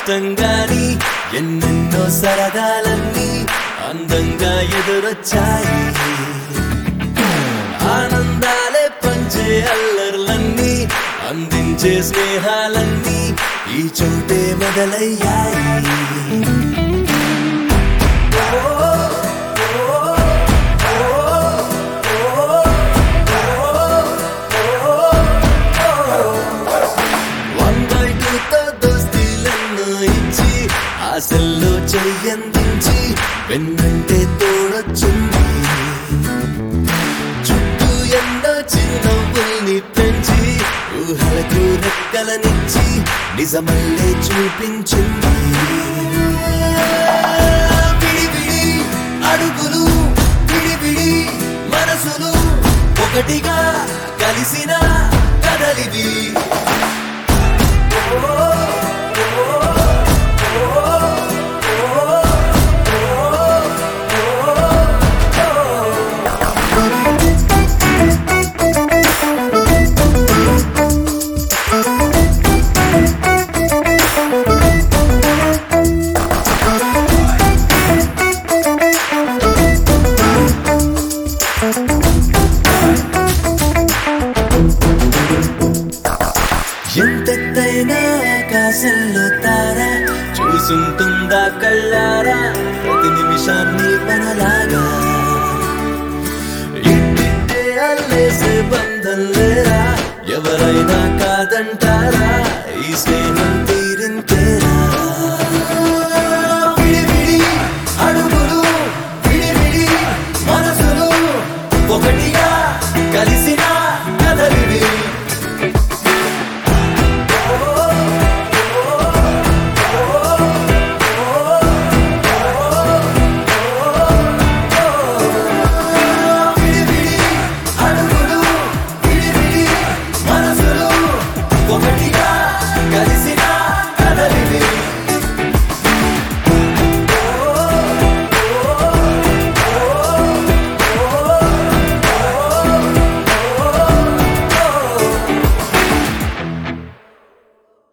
కష్టంగాని ఎన్నెన్నో సరదాలన్నీ అందంగా ఎదురొచ్చాయి ఆనందాలే పంచే అల్లర్లన్నీ అందించే స్నేహాలన్నీ ఈ చోటే మొదలయ్యాయి వన్ బై టూతో దోస్తీలెన్నో ఇచ్చి ఆశల్లో చెయ్యందించి వెన్నంటే తోడొచ్చింది చుట్టూ ఎన్నో చిరునవ్వుల్ని పెంచి ఊహలకు రెక్కలనిచ్చి నిజమల్లే చూపించింది విడివిడి అడుగులు విడివిడి మనసులు ఒకటిగా కలిసిన కదలివి ఎంతెత్తైనా ఆకాశంలో తార చూసుంటుందా కళ్ళారా ప్రతి నిమిషాన్ని మనలాగా ఇంటింటే అల్లేసే బంధం లేరా ఎవరైనా కాదంటారా ఈ స్నేహం